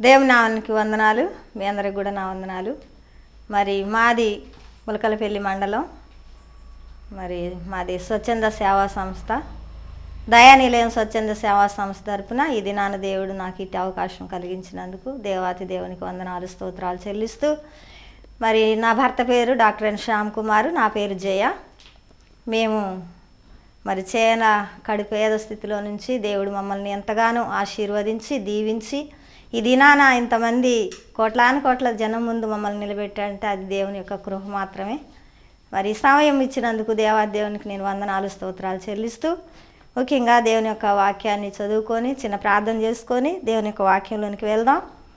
దేవుని నామానికి వందనాలు మీ అందరికి కూడా నా వందనాలు మరి మాది ములకలపల్లి మండలం మరి మాది స్వచ్ఛంద సేవా సంస్థ దయానిలయం స్వచ్ఛంద సేవా సంస్థ తరపున ఈ దినాన దేవుడు నాకు ఇట్టి అవకాశం కలిగించినందుకు దేవాతి దేవునికి వందనాలు స్తోత్రాలు చెల్లిస్తూ మరి నా భర్త పేరు డాక్టర్ ఎన్ శ్యామ్ కుమార్ నా పేరు జయ మేము మరి చేన కడు పేద స్థితిలో నుంచి దేవుడు మమ్మల్ని ఎంతగానో ఆశీర్వదించి దీవించి ఈ దినాన ఇంతమంది కోట్లాను కోట్ల జనం ముందు మమ్మల్ని నిలబెట్టాడంటే అది దేవుని యొక్క కృప మాత్రమే మరి ఈ సమయం ఇచ్చినందుకు దేవాదేవునికి నేను వందనాలు స్తోత్రాలు చెల్లిస్తూ ముఖ్యంగా దేవుని యొక్క వాక్యాన్ని చదువుకొని చిన్న ప్రార్థన చేసుకొని దేవుని యొక్క వాక్యంలోనికి వెళ్దాం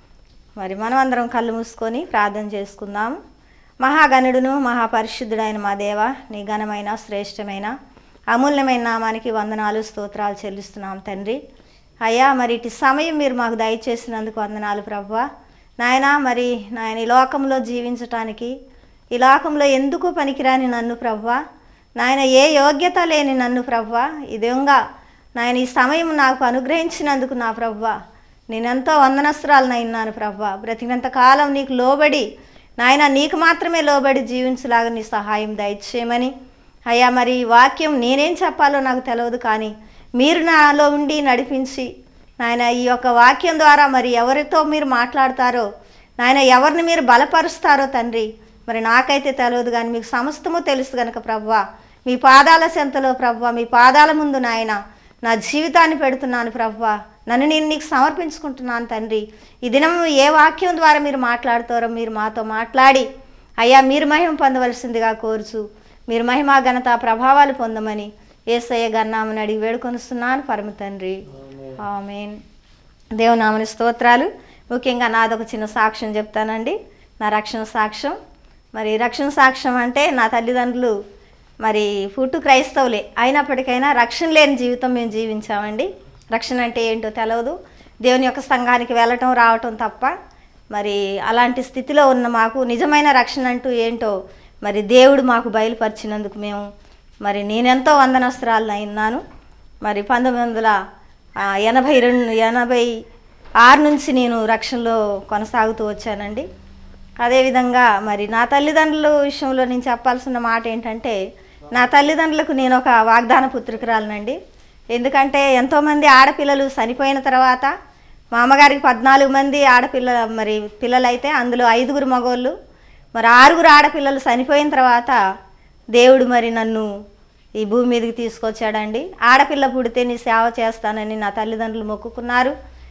మరి మనమందరం కళ్ళు మూసుకొని ప్రార్థన చేసుకుందాం మహాగణుడును మహాపరిశుద్ధుడైన మా దేవ నీ ఘనమైన శ్రేష్టమైన అమూల్యమైన నామానికి వందనాలు స్తోత్రాలు చెల్లిస్తున్నాం తండ్రి అయ్యా మరి ఇటు సమయం మీరు మాకు దయచేసినందుకు వందనాలు ప్రభువా నాయనా మరి నాయన ఈ లోకంలో జీవించటానికి ఈ లోకంలో ఎందుకు పనికిరాని నన్ను ప్రభువా నాయన ఏ యోగ్యత లేని నన్ను ప్రభువా ఈ విధంగా నాయన ఈ సమయం నాకు అనుగ్రహించినందుకు నా ప్రభువా నేనెంతో వందనస్త్రాలనైనాను ప్రభా బ్రతికినంత కాలం నీకు లోబడి నాయన నీకు మాత్రమే లోబడి జీవించలాగా నీ సహాయం దయచేయమని అయ్యా మరి ఈ వాక్యం నేనేం చెప్పాలో నాకు తెలియదు కానీ మీరు నాలో ఉండి నడిపించి నాయన ఈ యొక్క వాక్యం ద్వారా మరి ఎవరితో మీరు మాట్లాడతారో నాయన ఎవరిని మీరు బలపరుస్తారో తండ్రి మరి నాకైతే తెలియదు కానీ మీకు సమస్తము తెలుసు కనుక ప్రవ్వా మీ పాదాల చెంతలో ప్రవ్వా మీ పాదాల ముందు నాయన నా జీవితాన్ని పెడుతున్నాను ప్రవ్వా నన్ను నేను నీకు సమర్పించుకుంటున్నాను తండ్రి ఈ దినం ఏ వాక్యం ద్వారా మీరు మాట్లాడతారో మీరు మాతో మాట్లాడి అయ్యా మీరు మహిమ పొందవలసిందిగా కోరుచు మీరు మహిమ ఘనత ప్రభావాలు పొందమని ఏసయ్య గన్నామని అడిగి వేడుకొనిస్తున్నాను పరమ తండ్రి ఆమెన్ దేవునామని స్తోత్రాలు ముఖ్యంగా నాదొక చిన్న సాక్ష్యం చెప్తానండి నా రక్షణ సాక్ష్యం మరి రక్షణ సాక్ష్యం అంటే నా తల్లిదండ్రులు మరి పుట్టు క్రైస్తవులే అయినప్పటికైనా రక్షణ లేని జీవితం మేము జీవించామండి రక్షణ అంటే ఏంటో తెలియదు దేవుని యొక్క సంఘానికి వెళ్ళటం రావటం తప్ప మరి అలాంటి స్థితిలో ఉన్న మాకు నిజమైన రక్షణ అంటూ ఏంటో మరి దేవుడు మాకు బయలుపరిచినందుకు మేము మరి నేనెంతో వందనస్త్రాలను అయినాను మరి పంతొమ్మిది వందల ఆ, ఎనభై రెండు ఎనభై ఆరు నుంచి నేను రక్షణలో కొనసాగుతూ వచ్చానండి అదేవిధంగా మరి నా తల్లిదండ్రుల విషయంలో నేను చెప్పాల్సిన మాట ఏంటంటే నా తల్లిదండ్రులకు నేను ఒక వాగ్దాన పుత్రికరాలనండి ఎందుకంటే ఎంతోమంది ఆడపిల్లలు చనిపోయిన తర్వాత మా అమ్మగారికి పద్నాలుగు మంది ఆడపిల్ల మరి పిల్లలైతే అందులో ఐదుగురు మగోళ్ళు మరి ఆరుగురు ఆడపిల్లలు చనిపోయిన తర్వాత దేవుడు మరి నన్ను ఈ భూమి మీదకి తీసుకొచ్చాడండి ఆడపిల్ల పుడితే నీ సేవ చేస్తానని నా తల్లిదండ్రులు మొక్కుకున్నారు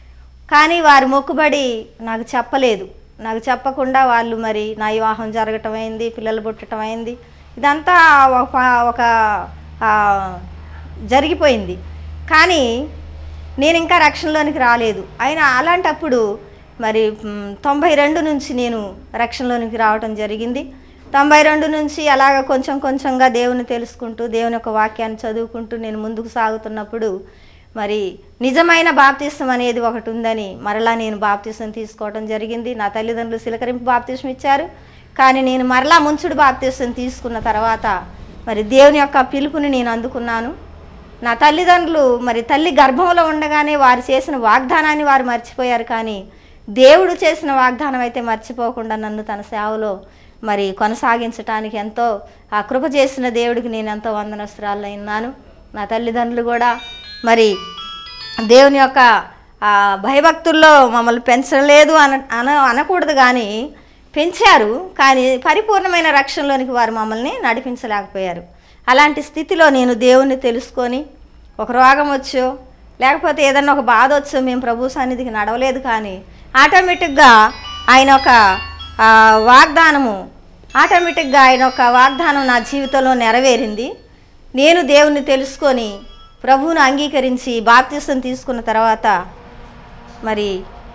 కానీ వారి మొక్కుబడి నాకు చెప్పలేదు నాకు చెప్పకుండా వాళ్ళు మరి నా వివాహం జరగటం అయింది పిల్లలు పుట్టడం అయింది ఇదంతా ఒక ఒక ఆ, జరిగిపోయింది కానీ నేను ఇంకా రక్షణలోనికి రాలేదు అయినా అలాంటప్పుడు మరి మ్, తొంభై రెండు నుంచి నేను రక్షణలోనికి రావటం జరిగింది తొంభై రెండు నుంచి అలాగ కొంచెం కొంచెంగా దేవుని తెలుసుకుంటూ దేవుని యొక్క వాక్యాన్ని చదువుకుంటూ నేను ముందుకు సాగుతున్నప్పుడు మరి నిజమైన బాప్తిసం అనేది ఒకటి ఉందని మరలా నేను బాప్తిసం తీసుకోవడం జరిగింది నా తల్లిదండ్రులు సిలకరింపు బాప్తిసం ఇచ్చారు కానీ నేను మరలా ముంచుడు బాప్తిసం తీసుకున్న తర్వాత మరి దేవుని యొక్క పిలుపుని నేను అందుకున్నాను నా తల్లిదండ్రులు మరి తల్లి గర్భంలో ఉండగానే వారు చేసిన వాగ్దానాన్ని వారు మర్చిపోయారు కానీ దేవుడు చేసిన వాగ్దానం అయితే మర్చిపోకుండా నన్ను తన సేవలో మరి కొనసాగించటానికి ఎంతో ఆ కృప చేసిన దేవుడికి నేను ఎంతో వందనస్త్రాలు ఉన్నాను నా తల్లిదండ్రులు కూడా మరి దేవుని యొక్క ఆ, భయభక్తుల్లో మమ్మల్ని పెంచలేదు అన అన అనకూడదు కానీ పెంచారు కానీ పరిపూర్ణమైన రక్షణలోనికి వారు మమ్మల్ని నడిపించలేకపోయారు అలాంటి స్థితిలో నేను దేవుణ్ణి తెలుసుకొని ఒక రోగం వచ్చో లేకపోతే ఏదన్నా ఒక బాధ వచ్చో మేము ప్రభు సన్నిధికి నడవలేదు కానీ ఆటోమేటిక్గా ఆయన ఒక ఆ, వాగ్దానము ఆటోమేటిక్గా ఆయన ఒక వాగ్దానం నా జీవితంలో నెరవేరింది నేను దేవుణ్ణి తెలుసుకొని ప్రభువును అంగీకరించి బాప్తిసం తీసుకున్న తర్వాత మరి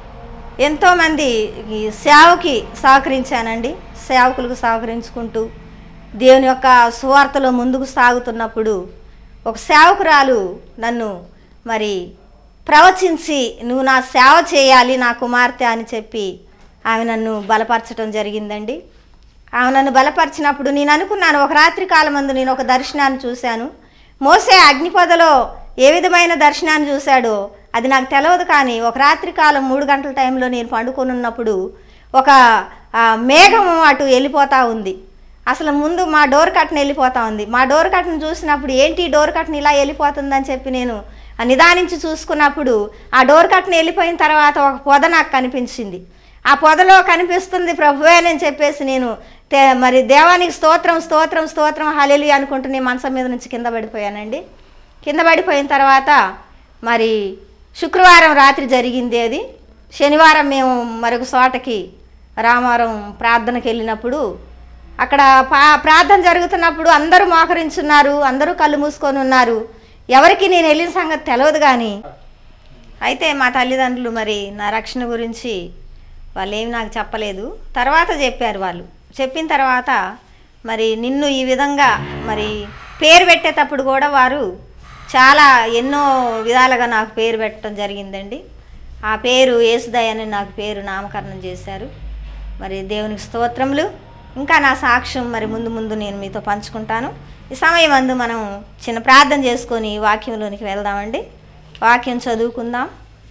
ఎంతోమంది ఈ సేవకి సహకరించానండి సేవకులకు సహకరించుకుంటూ దేవుని యొక్క సువార్తలో ముందుకు సాగుతున్నప్పుడు ఒక సేవకురాలు నన్ను మరి ప్రవచించి నువ్వు నా సేవ చేయాలి నా కుమార్తె అని చెప్పి ఆమె నన్ను బలపరచడం జరిగిందండి ఆమె నన్ను బలపరిచినప్పుడు నేను అనుకున్నాను ఒక రాత్రి కాలమందు నేను ఒక దర్శనాన్ని చూశాను మోసే అగ్నిపదలో ఏ విధమైన దర్శనాన్ని చూశాడో అది నాకు తెలియదు కానీ ఒక రాత్రి కాలం మూడు గంటల టైంలో నేను పండుకొని ఉన్నప్పుడు ఒక ఆ, మేఘం అటు వెళ్ళిపోతూ ఉంది అసలు ముందు మా డోర్ కట్న వెళ్ళిపోతా ఉంది మా డోర్ కట్న చూసినప్పుడు ఏంటి ఈ డోర్ కట్న ఇలా వెళ్ళిపోతుందని చెప్పి నేను ఆ నిదానించి చూసుకున్నప్పుడు ఆ డోర్ కట్న వెళ్ళిపోయిన తర్వాత ఒక పొద నాకు కనిపించింది ఆ పొదలో కనిపిస్తుంది ప్రభువేనని చెప్పేసి నేను తే- మరి దేవానికి స్తోత్రం స్తోత్రం స్తోత్రం హలెలి అనుకుంటూ నేను మంచం మీద నుంచి కింద పడిపోయానండి కింద పడిపోయిన తర్వాత మరి శుక్రవారం రాత్రి జరిగింది అది శనివారం మేము మరొక చోటకి రామారం ప్రార్థనకి వెళ్ళినప్పుడు అక్కడ పా ప్రార్థన జరుగుతున్నప్పుడు అందరూ మోకరించున్నారు అందరూ కళ్ళు మూసుకొని ఉన్నారు ఎవరికి నేను వెళ్ళిన సంగతి తెలియదు కానీ అయితే మా తల్లిదండ్రులు మరి నా రక్షణ గురించి వాళ్ళు ఏమి నాకు చెప్పలేదు తర్వాత చెప్పారు వాళ్ళు చెప్పిన తర్వాత మరి నిన్ను ఈ విధంగా మరి పేరు పెట్టేటప్పుడు కూడా వారు చాలా ఎన్నో విధాలుగా నాకు పేరు పెట్టడం జరిగిందండి ఆ పేరు యేసుదయ్య అని నాకు పేరు నామకరణం చేశారు మరి దేవునికి స్తోత్రములు ఇంకా నా సాక్ష్యం మరి ముందు ముందు నేను మీతో పంచుకుంటాను ఈ సమయం అందు మనం చిన్న ప్రార్థన చేసుకొని వాక్యంలోనికి వెళ్దామండి వాక్యం చదువుకుందాం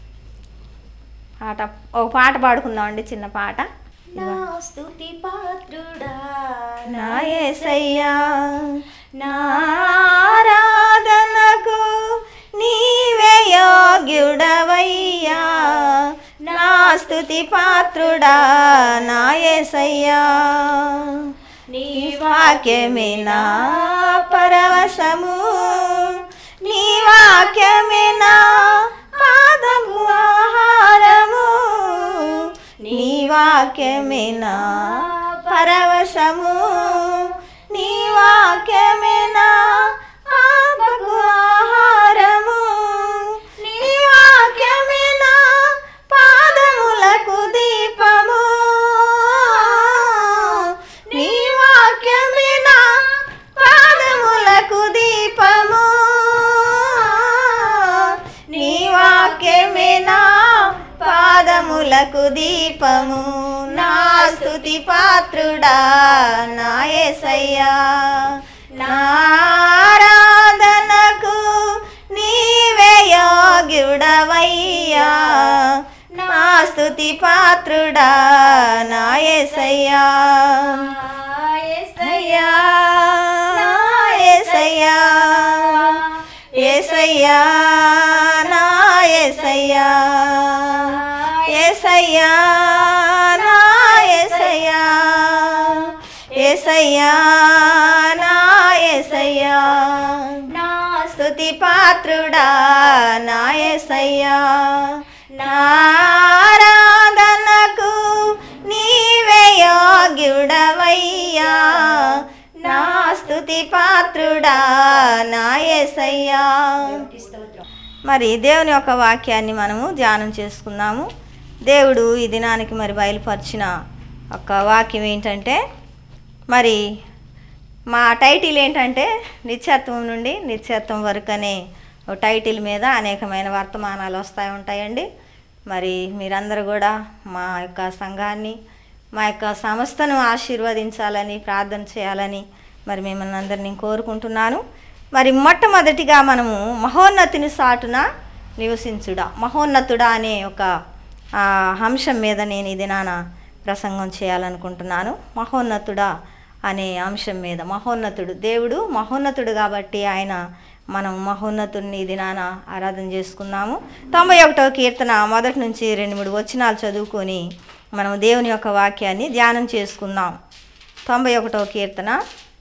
పాట ఒక పాట పాడుకుందామండి చిన్న పాట నా స్తుతి పాత్రుడా నా యేసయ్యా నా ఆరాధనకు నీవే యోగ్యుడవయ్యా నా స్తుతి పాత్రుడా నా యేసయ్యా నీ వాక్యమే నా పరవశము నీ వాక్యమే నా పాదము ఆహారము నీ వాక్యమే నా పరవశము నీ వాక్యమే నా పాపకు ఆహారము నీ వాక్యమే నా పాదములకు దీపము నీ వాక్యమే నా పాదములకు దీపము నీ వాక్యమే నా పాదములకు దీపము నా స్తుతి పాత్రుడా నా యేసయ్యా నా ఆరాధనకు నీవే యోగ్యుడవయ్యా నా స్తుతి పాత్రుడా నా యేసయ్యా యేసయ్యా నా యేసయ్యా యేసయ్యా నా యేసయ్యా యేసయ్యా నా యేసయ్యా యేసయ్యా నా యేసయ్యా నా స్తుతి పాత్రుడా నా యేసయ్యా నా ఆరాధనకు నీవే యోగ్యుడవయ్యా నా స్తుతి పాత్రుడా నా యేసయ్యా మరి దేవుని యొక్క వాక్యాన్ని మనము ధ్యానం చేసుకుందాము దేవుడు ఈ దినానికి మరి బయలుపరిచిన ఒక వాక్యం ఏంటంటే మరి మా టైటిల్ ఏంటంటే నిత్యత్వం నుండి నిత్యత్వం వరకు అనే ఒక టైటిల్ మీద అనేకమైన వర్తమానాలు వస్తాయి ఉంటాయండి మరి మీరందరూ కూడా మా యొక్క సంఘాన్ని మా యొక్క సంస్థను ఆశీర్వదించాలని ప్రార్థన చేయాలని మరి మిమ్మల్ని అందరినీ కోరుకుంటున్నాను మరి మొట్టమొదటిగా మనము మహోన్నతిని సాటున నివసించుడా మహోన్నతుడా అనే ఒక ఆ, అంశం మీద నేను ఇది నాన్న ప్రసంగం చేయాలనుకుంటున్నాను మహోన్నతుడా అనే అంశం మీద మహోన్నతుడు దేవుడు మహోన్నతుడు కాబట్టి ఆయన మనం మహోన్నతుడిని ఇది నాన్న ఆరాధన చేసుకుందాము తొంభై ఒకటో కీర్తన మొదటి నుంచి రెండు మూడు వచనాలు చదువుకొని మనం దేవుని యొక్క వాక్యాన్ని ధ్యానం చేసుకుందాం తొంభై ఒకటో కీర్తన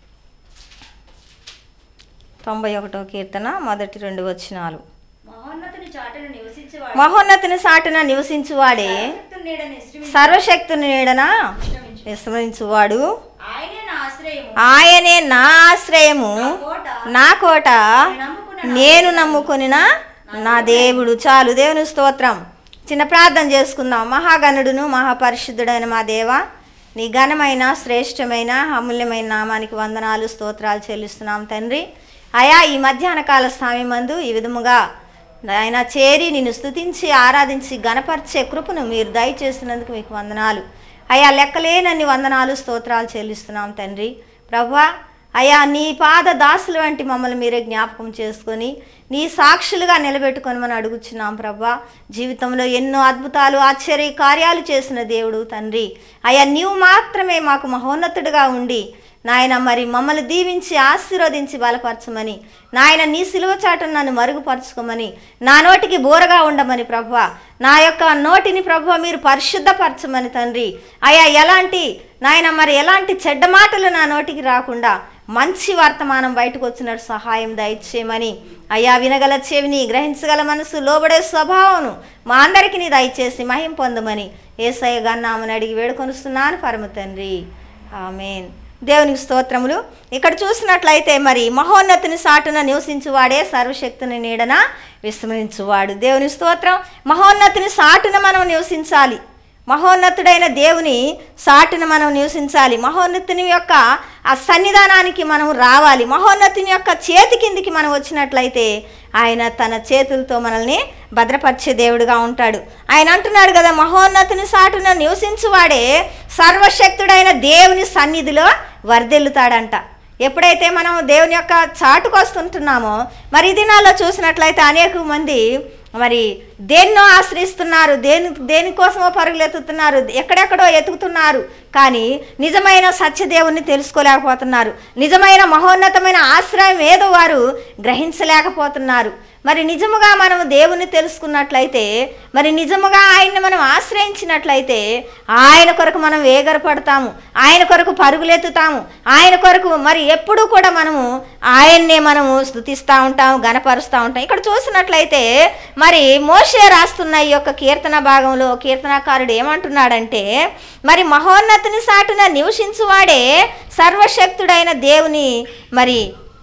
తొంభై ఒకటో కీర్తన మొదటి రెండు వచనాలు మహోన్నతుని చాటును నివసించేవాడు మహోన్నతిని సాటున నివసించువాడే సర్వశక్తుని నీడ నిశ్రమించు. సర్వశక్తుని నీడన విశ్రమించువాడు ఆయనే నా ఆశ్రయము ఆయనే నా ఆశ్రయము కోట నా కోట నేను నమ్ముకున్న నేను నమ్ముకొనిన నా దేవుడు చాలు దేవుని స్తోత్రం చిన్న ప్రార్థన చేసుకుందాం మహాగణుడును మహాపరిశుద్ధుడైన మా దేవ నీ ఘనమైన శ్రేష్టమైన అమూల్యమైన నామానికి వందనాలు స్తోత్రాలు చెల్లిస్తున్నాం తండ్రి అయా ఈ మధ్యాహ్న కాల సమయమందు ఈ విధముగా ఆయన చేరి నిన్ను స్తుతించి ఆరాధించి గణపరిచే కృపను మీరు దయచేసినందుకు మీకు వందనాలు అయా లెక్కలేనన్ని వందనాలు స్తోత్రాలు చెల్లిస్తున్నాం తండ్రి ప్రభా అయ్యా నీ పాద దాసులు వంటి మమ్మల్ని మీరే జ్ఞాపకం చేసుకొని నీ సాక్షులుగా నిలబెట్టుకొని మనం అడుగుచున్నాం ప్రభా జీవితంలో ఎన్నో అద్భుతాలు ఆశ్చర్య కార్యాలు చేసిన దేవుడు తండ్రి అయ్యా నీవు మాత్రమే మాకు మహోన్నతుడిగా ఉండి నాయన మరి మమ్మల్ని దీవించి ఆశీర్వదించి బలపరచమని నాయన నీ సిలువ చాటును నన్ను మరుగుపరచుకోమని నా నోటికి బోరగా ఉండమని ప్రభు నా యొక్క నోటిని ప్రభు మీరు పరిశుద్ధపరచమని తండ్రి అయా ఎలాంటి నాయన మరి ఎలాంటి చెడ్డ మాటలు నా నోటికి రాకుండా మంచి వర్తమానం బయటకు వచ్చినట్టు సహాయం దయచేయమని అయ్యా వినగల చెవిని గ్రహించగల మనసు లోబడే స్వభావం మా అందరికీ నీ దయచేసి మహిం పొందమని ఏసయ్య గన్నామని అడిగి వేడుకొనుస్తున్నాను పరమ తండ్రి ఆమెన్ దేవునికి స్తోత్రములు ఇక్కడ చూసినట్లయితే మరి మహోన్నతిని సాటున నివసించువాడే సర్వశక్తిని నీడన విస్మరించువాడు దేవుని స్తోత్రం మహోన్నతిని సాటున మనం నివసించాలి మహోన్నతుడైన దేవుని సాటున మనం నివసించాలి మహోన్నతుని యొక్క ఆ సన్నిధానానికి మనం రావాలి మహోన్నతుని యొక్క చేతి కిందికి మనం వచ్చినట్లయితే ఆయన తన చేతులతో మనల్ని భద్రపరిచే దేవుడుగా ఉంటాడు ఆయన అంటున్నాడు కదా మహోన్నతుని సాటున నివసించువాడే సర్వశక్తుడైన దేవుని సన్నిధిలో వర్ధిల్లుతాడంట ఎప్పుడైతే మనం దేవుని యొక్క చాటుకు వస్తుంటున్నామో మరి ఈ దినాల్లో చూసినట్లయితే అనేక మంది మరి దేన్నో ఆశ్రయిస్తున్నారు దేని దేనికోసమో పరుగులు ఎత్తుతున్నారు ఎక్కడెక్కడో ఎతుకుతున్నారు కానీ నిజమైన సత్యదేవుని తెలుసుకోలేకపోతున్నారు నిజమైన మహోన్నతమైన ఆశ్రయం ఏదో వారు గ్రహించలేకపోతున్నారు మరి నిజముగా మనం దేవుని తెలుసుకున్నట్లయితే మరి నిజముగా ఆయన్ని మనం ఆశ్రయించినట్లయితే ఆయన కొరకు మనం వేగరపడతాము ఆయన కొరకు పరుగులెత్తుతాము ఆయన కొరకు మరి ఎప్పుడూ కూడా మనము ఆయన్నే మనము స్థుతిస్తూ ఉంటాము గనపరుస్తూ ఉంటాం ఇక్కడ చూసినట్లయితే మరి మోషే రాస్తున్న ఈ యొక్క కీర్తన భాగంలో కీర్తనకారుడు ఏమంటున్నాడంటే మరి మహోన్నతిని సాటున నివసించువాడే సర్వశక్తుడైన దేవుని మరి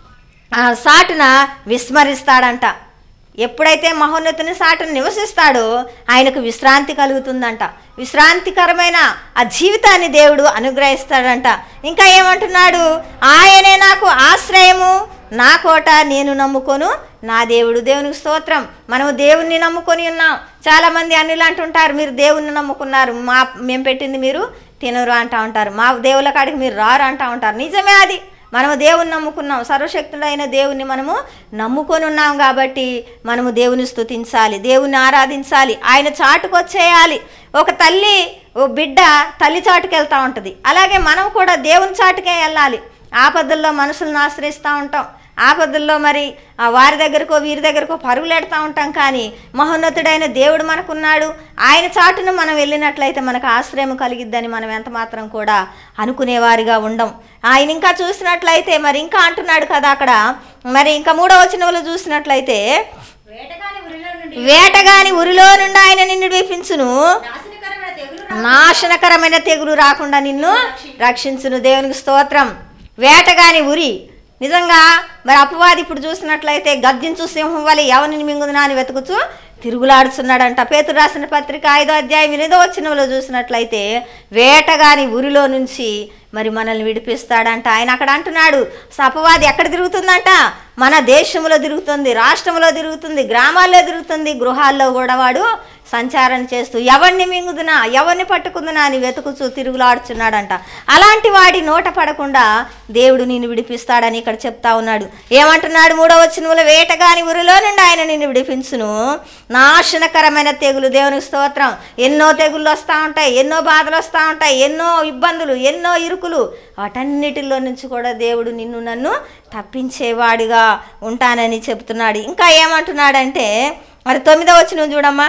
ఆ సాటున విస్మరిస్తాడంట ఎప్పుడైతే మహోన్నతుని సాటును నివసిస్తాడో ఆయనకు విశ్రాంతి కలుగుతుందంట విశ్రాంతికరమైన ఆ జీవితాన్ని దేవుడు అనుగ్రహిస్తాడంట ఇంకా ఏమంటున్నాడు ఆయనే నాకు ఆశ్రయము నా కోట నేను నమ్ముకొను నా దేవుడు దేవునికి స్తోత్రం మనము దేవుణ్ణి నమ్ముకొని ఉన్నాం చాలామంది అన్నిలు అంటుంటారు మీరు దేవుణ్ణి నమ్ముకున్నారు మా మేము పెట్టింది మీరు తినరు అంటా ఉంటారు మా దేవుల కాడికి మీరు రారు అంటా ఉంటారు నిజమే అది మనము దేవుని నమ్ముకున్నాం సర్వశక్తుడైన దేవుని మనము నమ్ముకొని ఉన్నాం కాబట్టి మనము దేవుని స్తుతించాలి దేవుని ఆరాధించాలి ఆయన చాటుకు వచ్చేయాలి ఒక తల్లి ఓ బిడ్డ తల్లి చాటుకు వెళ్తూ ఉంటుంది అలాగే మనం కూడా దేవుని చాటుకే వెళ్ళాలి ఆపదల్లో మనుషులను ఆశ్రయిస్తూ ఉంటాం ఆపదల్లో మరి ఆ వారి దగ్గరకో వీరి దగ్గరకో పరుగులెడతా ఉంటాం కానీ మహోన్నతుడైన దేవుడు మనకున్నాడు ఆయన చాటును మనం వెళ్ళినట్లయితే మనకు ఆశ్రయం కలిగిద్దని మనం ఎంత మాత్రం కూడా అనుకునేవారిగా ఉండం ఆయన ఇంకా చూసినట్లయితే మరి ఇంకా అంటున్నాడు కదా అక్కడ మరి ఇంకా మూడవ వచనంలో చూసినట్లయితే వేటగాని ఉరిలో నుండి వేటగాని ఉరిలో నుండి ఆయన నిన్ను విడిపించును నాశనకరమైన తెగులు రా- నాశనకరమైన తెగులు రాకుండా నిన్ను రక్షించును దేవునికి స్తోత్రం వేటగాని ఉరి నిజంగా మరి అపవాది ఇప్పుడు చూసినట్లయితే గద్దించు సింహం వల్ల ఎవరిని మింగుదునా అని వెతుకుచూ తిరుగులాడుతున్నాడంట పేతురు రాసిన పత్రిక ఐదో అధ్యాయం ఎనిమిదో వచ్చినలో చూసినట్లయితే వేటగాని ఉరిలో నుంచి మరి మనల్ని విడిపిస్తాడంట ఆయన అక్కడ అంటున్నాడు అపవాది ఎక్కడ తిరుగుతుందంట మన దేశంలో తిరుగుతుంది రాష్ట్రంలో తిరుగుతుంది గ్రామాల్లో తిరుగుతుంది గృహాల్లో కూడా వాడు సంచారం చేస్తూ ఎవరిని మింగుదునా ఎవరిని పట్టుకుందునా అని వెతుకుచూ తిరుగులాడుచున్నాడంట అలాంటి వాడి నోట పడకుండా దేవుడు నిన్ను విడిపిస్తాడని ఇక్కడ చెప్తా ఉన్నాడు ఏమంటున్నాడు మూడో వచ్చిన వేటగాని ఊరిలో నుండి ఆయన నిన్ను విడిపించును నాశనకరమైన తెగులు దేవునికి స్తోత్రం ఎన్నో తెగుళ్ళు వస్తూ ఉంటాయి ఎన్నో బాధలు వస్తూ ఉంటాయి ఎన్నో ఇబ్బందులు ఎన్నో ఇరుకులు వాటన్నిటిలో నుంచి కూడా దేవుడు నిన్ను నన్ను తప్పించేవాడిగా ఉంటానని చెప్తున్నాడు ఇంకా ఏమంటున్నాడంటే మరి తొమ్మిదో వచ్చిన చూడమ్మా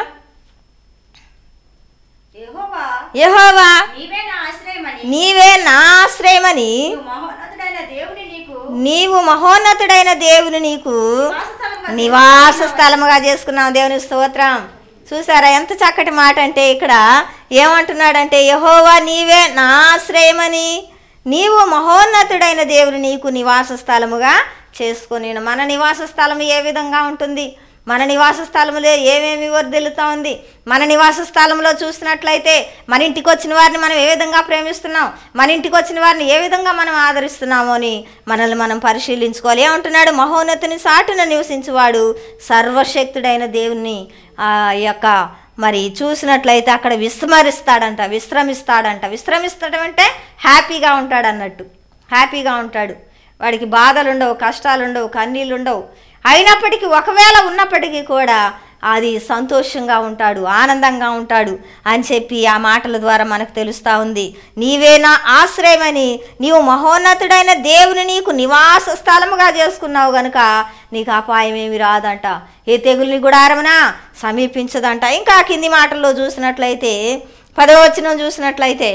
యెహోవా యెహోవా నీవే నా ఆశ్రయమని నీవే నా ఆశ్రయమని నీవు మహోన్నతుడైన దేవుని నీకు నీవు మహోన్నతుడైన దేవుని నీకు నివాసస్థలముగా నివాస స్థలముగా చేసుకున్నావు దేవుని స్తోత్రం చూసారా ఎంత చక్కటి మాట అంటే ఇక్కడ ఏమంటున్నాడంటే యహోవా నీవే నా ఆశ్రయమని నీవు మహోన్నతుడైన దేవుని నీకు నివాస స్థలముగా చేసుకుని మన నివాస స్థలం ఏ విధంగా ఉంటుంది మన నివాస స్థలంలో ఏమేమి వర్దిల్లుతా ఉంది మన నివాస స్థలంలో చూసినట్లయితే మన ఇంటికి వచ్చిన వారిని మనం ఏ విధంగా ప్రేమిస్తున్నాం మన ఇంటికి వచ్చిన వారిని ఏ విధంగా మనం ఆదరిస్తున్నామో అని మనల్ని మనం పరిశీలించుకోవాలి ఏమంటున్నాడు మహోన్నతిని సాటున నివసించువాడు సర్వశక్తుడైన దేవుణ్ణి ఆ యొక్క మరి చూసినట్లయితే అక్కడ విస్మరిస్తాడంట విశ్రమిస్తాడంట విశ్రమిస్తాడు అంటే హ్యాపీగా ఉంటాడు అన్నట్టు హ్యాపీగా ఉంటాడు వాడికి బాధలు ఉండవు కష్టాలు ఉండవు కన్నీళ్ళు ఉండవు అయినప్పటికీ ఒకవేళ ఉన్నప్పటికీ కూడా అది సంతోషంగా ఉంటాడు ఆనందంగా ఉంటాడు అని చెప్పి ఆ మాటల ద్వారా మనకు తెలుస్తూ ఉంది నీవే నా ఆశ్రయమని నీవు మహోన్నతుడైన దేవుని నీకు నివాస స్థలముగా చేసుకున్నావు గనుక నీకు అపాయం ఏమి రాదంట ఏ తెగుల్ని గుడారమున సమీపించదంట ఇంకా కింది మాటల్లో చూసినట్లయితే పదవచనం చూసినట్లయితే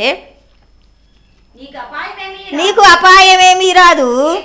నీకు అపాయమేమీ రాదు. నీకు అపాయమేమీ రాదు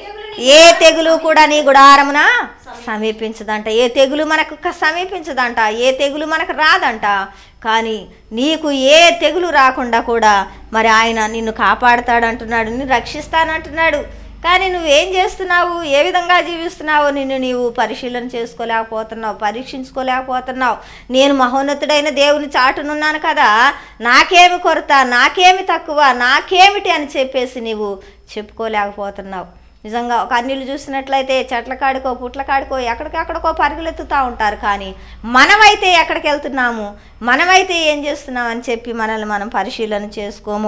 ఏ తెగులు కూడా నీ గుడారమున సమీపించదంట ఏ తెగులు మనకు క- సమీపించదంట ఏ తెగులు మనకు రాదంట కానీ నీకు ఏ తెగులు రాకుండా కూడా మరి ఆయన నిన్ను కాపాడుతాడంటున్నాడు నిన్ను రక్షిస్తానంటున్నాడు కానీ నువ్వేం చేస్తున్నావు ఏ విధంగా జీవిస్తున్నావు నిన్ను నీవు పరిశీలన చేసుకోలేకపోతున్నావు పరీక్షించుకోలేకపోతున్నావు నేను మహోన్నతుడైన దేవుని చాటునున్నాను కదా నాకేమి కొరత నాకేమి తక్కువ నాకేమిటి అని చెప్పేసి నీవు చెప్పుకోలేకపోతున్నావు నిజంగా ఒక అన్నిలు చూసినట్లయితే చెట్ల కాడికో పుట్ల కాడికో ఎక్కడికక్కడికో పరుగులెత్తుతూ ఉంటారు కానీ మనమైతే ఎక్కడికి వెళ్తున్నాము మనమైతే ఏం చేస్తున్నాం అని చెప్పి మనల్ని మనం పరిశీలన చేసుకోము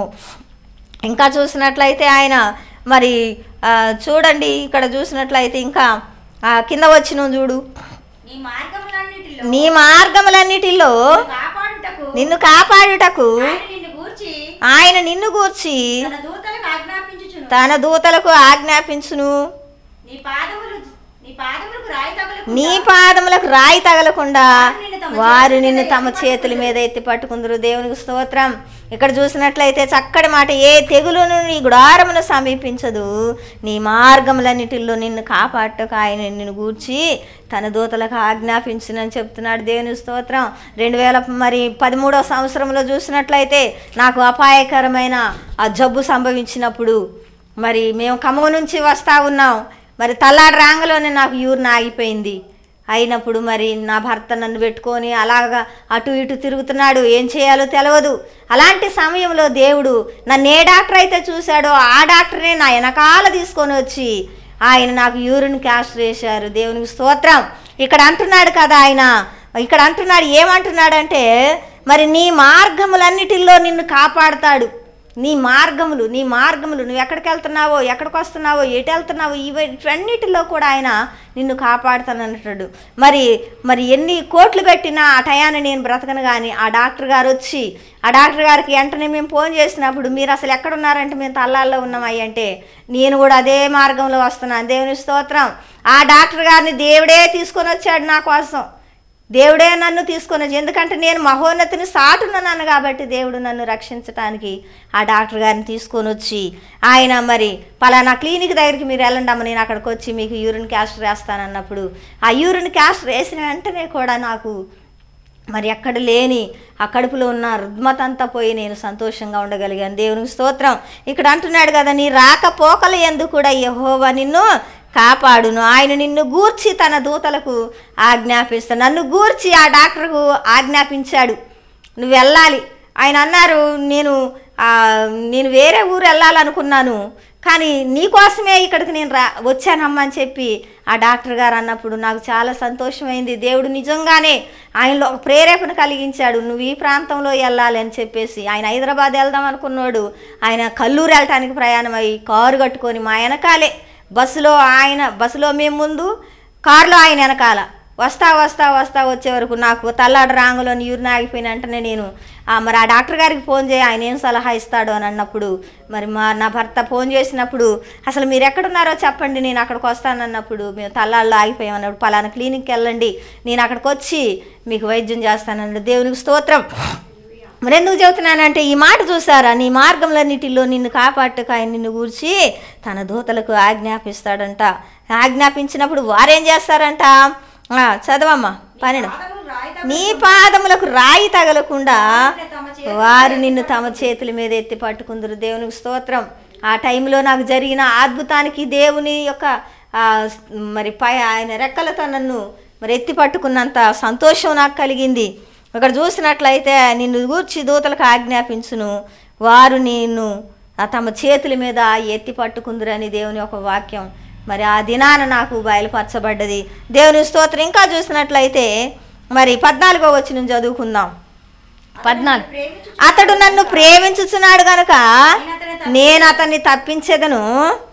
ఇంకా చూసినట్లయితే ఆయన మరి ఆ, చూడండి ఇక్కడ చూసినట్లయితే ఇంకా ఆ, కింద వచ్చిన చూడు నీ మార్గములన్నిటిలో నీ మార్గములన్నిటిలో కాపాడుటకు నిన్ను కాపాడుటకు ఆయన నిన్ను గూర్చి ఆయన నిన్ను గూర్చి తన దూతలకు ఆజ్ఞాపించుచును తన దూతలకు ఆజ్ఞాపించును నీ పాదములు నీ పాదములకు రాయి తగులకు నీ పాదములకు రాయి తగలకుండా వారు నిన్ను తమ చేతుల మీద ఎత్తి పట్టుకుందరు దేవునికి స్తోత్రం ఇక్కడ చూసినట్లయితే చక్కటి మాట ఏ తెగులును నీ గుడారమును సమీపించదు నీ మార్గములన్నిటిలో నిన్ను కాపాడటకు ఆయన నిన్ను గూర్చి తన దూతలకు ఆజ్ఞాపించునని చెప్తున్నాడు దేవుని స్తోత్రం రెండు వేల మరి పదమూడవ సంవత్సరంలో చూసినట్లయితే నాకు అపాయకరమైన ఆ జబ్బు సంభవించినప్పుడు మరి మేము ఖమ్మం నుంచి వస్తూ ఉన్నాం మరి తల్లాడి రాంగలోనే నాకు యూరిన్ ఆగిపోయింది అయినప్పుడు మరి నా భర్త నన్ను పెట్టుకొని అలాగా అటు ఇటు తిరుగుతున్నాడు ఏం చేయాలో తెలియదు అలాంటి సమయంలో దేవుడు నన్ను ఏ డాక్టర్ అయితే చూశాడో ఆ డాక్టర్నే నా వెనకాల తీసుకొని వచ్చి ఆయన నాకు యూరిన్ క్యాస్ట్ వేశారు దేవునికి స్తోత్రం ఇక్కడ అంటున్నాడు కదా ఆయన ఇక్కడ అంటున్నాడు ఏమంటున్నాడంటే మరి నీ మార్గములన్నిటిలో నిన్ను కాపాడుతాడు నీ మార్గములు నీ మార్గములు నువ్వు ఎక్కడికి వెళ్తున్నావో ఎక్కడికి వస్తున్నావో ఎటు వెళ్తున్నావో ఇవన్నిటిలో కూడా ఆయన నిన్ను కాపాడుతానంటాడు మరి మరి ఎన్ని కోట్లు పెట్టినా ఆ టయాన్ని నేను బ్రతకను కానీ ఆ డాక్టర్ గారు వచ్చి ఆ డాక్టర్ గారికి వెంటనే మేము ఫోన్ చేసినప్పుడు మీరు అసలు ఎక్కడున్నారంటే మేము తల్లాల్లో ఉన్నామయ్య అంటే నేను కూడా అదే మార్గంలో వస్తున్నాను దేవుని స్తోత్రం ఆ డాక్టర్ గారిని దేవుడే తీసుకొని వచ్చాడు నా కోసం దేవుడే నన్ను తీసుకొని వచ్చి ఎందుకంటే నేను మహోన్నతిని సాటున్నాను కాబట్టి దేవుడు నన్ను రక్షించడానికి ఆ డాక్టర్ గారిని తీసుకొని వచ్చి ఆయన మరి పలానా క్లినిక్ దగ్గరికి మీరు వెళ్ళండి అమ్మ నేను అక్కడికి వచ్చి మీకు యూరిన్ క్యాస్ట్ వేస్తానన్నప్పుడు ఆ యూరిన్ క్యాస్ట్ వేసిన వెంటనే కూడా నాకు మరి ఎక్కడ లేని ఆ కడుపులో ఉన్న రుగ్మత అంతా పోయి నేను సంతోషంగా ఉండగలిగాను దేవునికి స్తోత్రం ఇక్కడ అంటున్నాడు కదా నీ రాకపోకల ఎందు కూడా యహోవా నిన్ను కాపాడును ఆయన నిన్ను గూర్చి తన దూతలకు ఆజ్ఞాపిస్తాడు నన్ను గూర్చి ఆ డాక్టర్కు ఆజ్ఞాపించాడు నువ్వు వెళ్ళాలి ఆయన అన్నారు నేను ఆ, నేను వేరే ఊరు వెళ్ళాలనుకున్నాను కానీ నీకోసమే ఇక్కడికి నేను రా వచ్చానమ్మా అని చెప్పి ఆ డాక్టర్ గారు అన్నప్పుడు నాకు చాలా సంతోషమైంది దేవుడు నిజంగానే ఆయనలో ఒక ప్రేరేపణ కలిగించాడు నువ్వు ఈ ప్రాంతంలో వెళ్ళాలి అని చెప్పేసి ఆయన హైదరాబాద్ వెళ్దాం అనుకున్నాడు ఆయన కల్లూరు వెళ్ళటానికి ప్రయాణమై కారు కట్టుకొని మా వెనకాలే బస్సులో ఆయన బస్సులో మేము ముందు కారులో ఆయన వెనకాల వస్తా వస్తా వస్తా వచ్చే వరకు నాకు తల్లాడ రాంగులో యూరిన్ ఆగిపోయిన వెంటనే నేను ఆ, మరి ఆ డాక్టర్ గారికి ఫోన్ చేయి ఆయన ఏం సలహా ఇస్తాడు అని అన్నప్పుడు మరి మా నా భర్త ఫోన్ చేసినప్పుడు అసలు మీరు ఎక్కడున్నారో చెప్పండి నేను అక్కడికి వస్తానన్నప్పుడు మేము తల్లాళ్ళు ఆగిపోయామన్నప్పుడు పలానా క్లినిక్కి వెళ్ళండి నేను అక్కడికి వచ్చి మీకు వైద్యం చేస్తానన్నాడు దేవునికి స్తోత్రం మరి ఎందుకు చెబుతున్నానంటే ఈ మాట చూసారా నీ మార్గంలన్నిటిలో నిన్ను కాపాట్టుకు ఆయన నిన్ను కూర్చి తన దూతలకు ఆజ్ఞాపిస్తాడంట ఆజ్ఞాపించినప్పుడు వారేం చేస్తారంట ఆ, చదవమ్మా పన్నెండు పాదములు రాయి నీ పాదములకు రాయి తగలకుండా తమ చేతుల వారు నిన్ను తమ చేతుల మీద ఎత్తి పట్టుకుందరు దేవునికి స్తోత్రం ఆ టైంలో నాకు జరిగిన అద్భుతానికి దేవుని యొక్క ఆ, మరి పై ఆయన రెక్కలతో నన్ను మరి ఎత్తి పట్టుకున్నంత సంతోషం నాకు కలిగింది ఇక్కడ చూసినట్లయితే నిన్ను గూర్చి దూతలకు ఆజ్ఞాపించును వారు నిన్ను ఆ తమ చేతుల మీద ఎత్తి పట్టుకుందరని దేవుని యొక్క వాక్యం మరి ఆ దినాన నాకు బయలుపరచబడ్డది దేవుని స్తోత్రం ఇంకా చూసినట్లయితే మరి పద్నాలుగో వచ్చిన చదువుకుందాం పద్నాలుగు ప్రేమించు అతడు నన్ను ప్రేమించుచున్నాడు గనుక నేను అతన్ని తప్పించేదను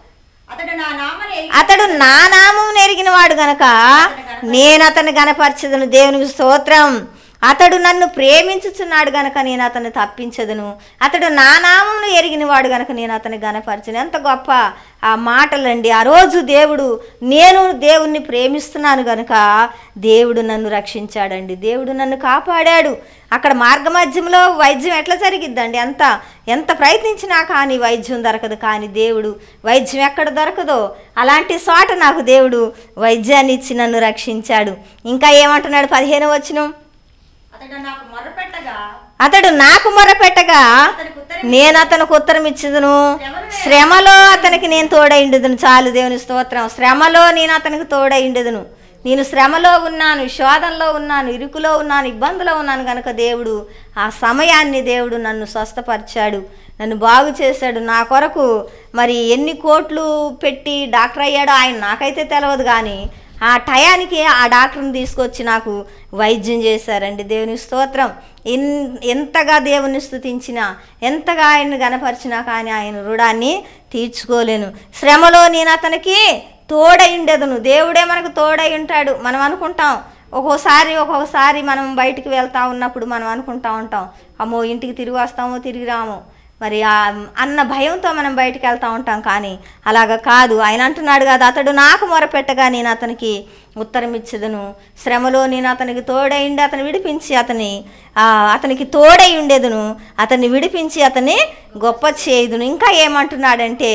అతడు నా నామని ఎరిగి అతడు నా నామం ఎరిగిన వాడు గనక నేను అతన్ని గనపరచదును దేవునికి స్తోత్రం అతడు నన్ను ప్రేమించుచున్నాడు గనక నేను అతన్ని తప్పించదును అతడు నా నామమును ఎరిగిన వాడు గనక నేను అతన్ని గనపరచను ఎంత గొప్ప ఆ మాటలండి ఆ రోజు దేవుడు నేను దేవుణ్ణి ప్రేమిస్తున్నాను గనక దేవుడు నన్ను రక్షించాడండి దేవుడు నన్ను కాపాడాడు అక్కడ మార్గమధ్యంలో వైద్యం ఎట్లా జరిగిద్దండి ఎంత ఎంత ప్రయత్నించినా కానీ వైద్యం దొరకదు కానీ దేవుడు వైద్యం ఎక్కడ దొరకదో అలాంటి చోట నాకు దేవుడు వైద్యాన్ని ఇచ్చి నన్ను రక్షించాడు ఇంకా ఏమంటున్నాడు పదిహేను వచనం అతడు నాకు మొర్రపెట్టగా అతడు నాకు మొరపెట్టగా అతనికి ఉత్తరం నేను అతనికి ఉత్తరం ఇచ్చిదును శ్రమలో అతనికి నేను తోడైండుదును చాలు దేవుని స్తోత్రం శ్రమలో నేను అతనికి తోడైండుదును నేను శ్రమలో ఉన్నాను శోధనలో ఉన్నాను ఇరుకులో ఉన్నాను ఇబ్బందులో ఉన్నాను కనుక దేవుడు ఆ సమయాన్ని దేవుడు నన్ను స్వస్థపరిచాడు నన్ను బాగు చేశాడు నా కొరకు మరి ఎన్ని కోట్లు పెట్టి డాక్టర్ అయ్యాడో ఆయన నాకైతే తెలియదు కానీ ఆ టయానికి ఆ డాక్టర్ని తీసుకొచ్చి నాకు వైద్యం చేశారండి దేవుని స్తోత్రం ఎన్ ఎంతగా దేవుని స్తుతించినా ఎంతగా ఆయన్ని గనపరిచినా కానీ ఆయన రుణాన్ని తీర్చుకోలేను శ్రమలో నేను అతనికి తోడై ఉండేదను దేవుడే మనకు తోడై ఉంటాడు మనం అనుకుంటాం ఒక్కోసారి ఒక్కొక్కసారి మనం బయటికి వెళ్తా ఉన్నప్పుడు మనం అనుకుంటా ఉంటాం అమ్మో ఇంటికి తిరిగి వస్తామో తిరిగి రామో మరి ఆ అన్న భయంతో మనం బయటికి వెళ్తూ ఉంటాం కానీ అలాగ కాదు ఆయన అంటున్నాడు కదా అతడు నాకు మొరపెట్టగా నేను అతనికి ఉత్తరం ఇచ్చేదను శ్రమలో నేను అతనికి తోడై ఉండి అతను విడిపించి అతని ఆ, అతనికి తోడై ఉండేదును అతన్ని విడిపించి అతన్ని గొప్ప చేయుదును ఇంకా ఏమంటున్నాడంటే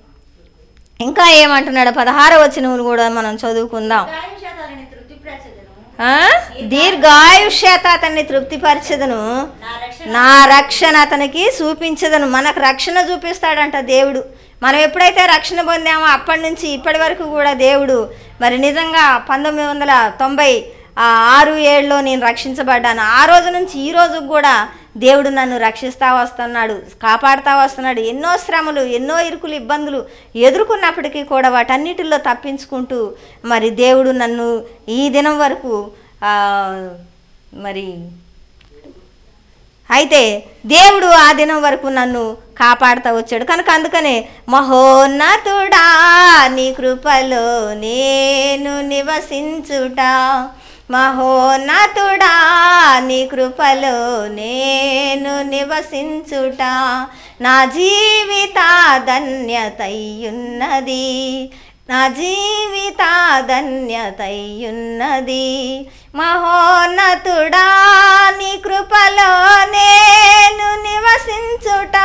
ఇంకా ఏమంటున్నాడు పదహార వచనములు కూడా మనం చదువుకుందాం గాయశాతాలని తృప్తిపరచెదను ఆ? దీర్ఘాయుష్యత అతన్ని తృప్తిపరచదును నా రక్షణ నా రక్షణ అతనికి చూపించదను మనకు రక్షణ చూపిస్తాడంట దేవుడు మనం ఎప్పుడైతే రక్షణ పొందామో అప్పటి నుంచి ఇప్పటి వరకు కూడా దేవుడు మరి నిజంగా పంతొమ్మిది వందల తొంభై ఆ, ఆరు ఏడులో నేను రక్షించబడ్డాను ఆ రోజు నుంచి ఈ రోజు కూడా దేవుడు నన్ను రక్షిస్తా వస్తున్నాడు కాపాడుతా వస్తున్నాడు ఎన్నో శ్రమలు ఎన్నో ఇరుకులు ఇబ్బందులు ఎదుర్కొన్నప్పటికీ కూడా వాటన్నిటిలో తప్పించుకుంటూ మరి దేవుడు నన్ను ఈ దినం వరకు ఆ, మరి అయితే దేవుడు ఆ దినం వరకు నన్ను కాపాడుతూ వచ్చాడు కనుక అందుకనే మహోన్నతుడా నీ కృపలో నేను నివసించుట మహోన్నతుడా నీ కృపలో నేను నివసించుట నా జీవిత ధన్యతయ్యున్నది నా జీవిత ధన్యతయ్యున్నది మహోన్నతుడా నీ కృపలో నేను నివసించుట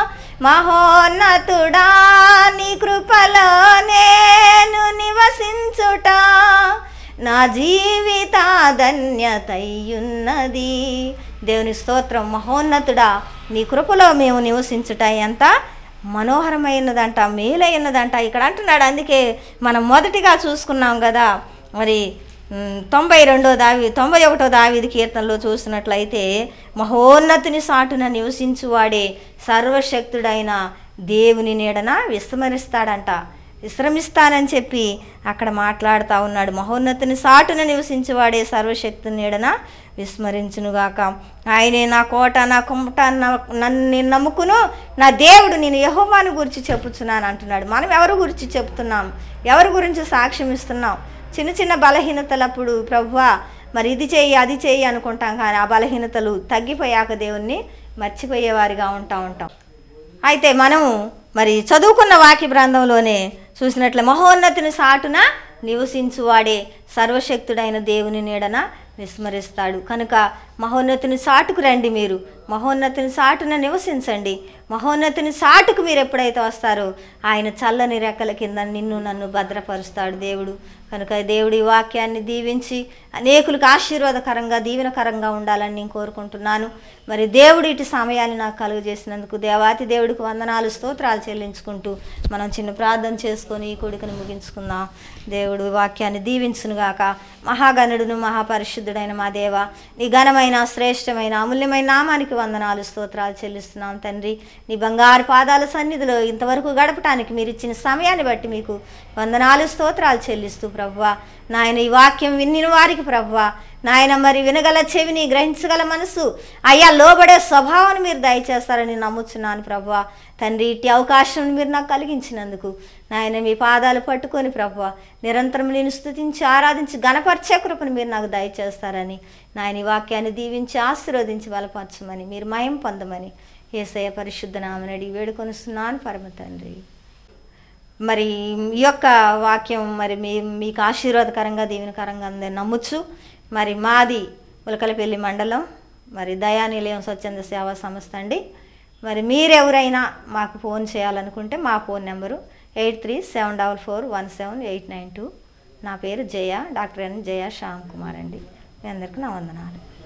మహోన్నతుడా నీ కృపలో నేను నివసించుట నా జీవిత ధన్యతయ్యున్నది దేవుని స్తోత్రం మహోన్నతుడా నీ కృపలో మేము నివసించుట ఎంత మనోహరమైనదంట మేలైనదంట ఇక్కడ అంటున్నాడు అందుకే మనం మొదటిగా చూసుకున్నాం కదా మరి మ్, తొంభై రెండో దావి తొంభై ఒకటో దావిది కీర్తనలో చూసినట్లయితే మహోన్నతుని సాటున నివసించువాడే సర్వశక్తుడైన దేవుని నీడన విస్మరిస్తాడంట విశ్రమిస్తానని చెప్పి అక్కడ మాట్లాడుతూ ఉన్నాడు మహోన్నతుని సాటున నివసించేవాడే సర్వశక్తుని నీడన విస్మరించునుగాక ఆయనే నా కోట నా కుమ్మట నా- నన్ను నేను నమ్ముకును నా దేవుడు నేను యహోవాను గురించి చెప్పుచున్నాను అంటున్నాడు మనం ఎవరి గురించి చెప్తున్నాం ఎవరి గురించి సాక్ష్యం ఇస్తున్నాం చిన్న చిన్న బలహీనతలప్పుడు ప్రభువా మరి ఇది చేయి అది చేయి అనుకుంటాం కానీ ఆ బలహీనతలు తగ్గిపోయాక దేవుణ్ణి మర్చిపోయేవారిగా ఉంటా ఉంటాం అయితే మనము మరి చదువుకున్న వాక్య గ్రంథంలోనే చూసినట్లే మహోన్నతిని సాటున నివసించువాడే సర్వశక్తుడైన దేవుని నీడన విస్మరిస్తాడు కనుక మహోన్నతిని సాటుకు రండి మీరు మహోన్నతిని సాటున నివసించండి మహోన్నతిని సాటుకు మీరు ఎప్పుడైతే వస్తారో ఆయన చల్లని రెక్కల కింద నిన్ను నన్ను భద్రపరుస్తాడు దేవుడు కనుక దేవుడి వాక్యాన్ని దీవించి అనేకులకు ఆశీర్వాదకరంగా దీవెనకరంగా ఉండాలని నేను కోరుకుంటున్నాను మరి దేవుడు ఇటు సమయాన్ని నాకు కలుగజేసినందుకు దేవాతి దేవుడికి వందనాలు స్తోత్రాలు చెల్లించుకుంటూ మనం చిన్న ప్రార్థన చేసుకొని ఈ కొడుకుని ముగించుకుందాం దేవుడు వాక్యాన్ని దీవించునుగాక మహాగణుడును మహాపరిశుద్ధుడైన మా దేవ నీ ఘనమైన శ్రేష్టమైన అమూల్యమైన నామానికి వందనాలు స్తోత్రాలు చెల్లిస్తున్నాం తండ్రి నీ బంగారు పాదాల సన్నిధిలో ఇంతవరకు గడపటానికి మీరు ఇచ్చిన సమయాన్ని బట్టి మీకు వందనాలు స్తోత్రాలు చెల్లిస్తూ ప్రభువా నాయన ఈ వాక్యం విన్నిన వారికి ప్రభువా నాయన మరి వినగల చెవిని గ్రహించగల మనసు అయ్యా లోబడే స్వభావాన్ని మీరు దయచేస్తారని నమ్ముచున్నాను ప్రభా తండ్రి ఇట్టి అవకాశం మీరు నాకు కలిగించినందుకు నాయన మీ పాదాలు పట్టుకొని ప్రభా నిరంతరం నేను స్తుతించి ఆరాధించి గణపరిచే కృపను మీరు నాకు దయచేస్తారని నాయన ఈ వాక్యాన్ని దీవించి ఆశీర్వదించి బలపరచమని మీరు మయం పొందమని ఏసయ పరిశుద్ధ నామనడి వేడుకొనిస్తున్నాను పరమ తండ్రి మరి ఈ యొక్క వాక్యం మరి మీ మీకు ఆశీర్వాదకరంగా దీవెనకరంగా ఉందని నమ్ముచ్చు మరి మాది ఉలకలపల్లి మండలం మరి దయానిలయం స్వచ్ఛంద సేవా సంస్థ అండి మరి మీరెవరైనా మాకు ఫోన్ చేయాలనుకుంటే మా phone number eight three seven double four one seven eight nine two నా పేరు జయ డాక్టర్ ఎన్ జయ శ్యామ్ కుమార్ అండి మీ అందరికీ నా వందనాలు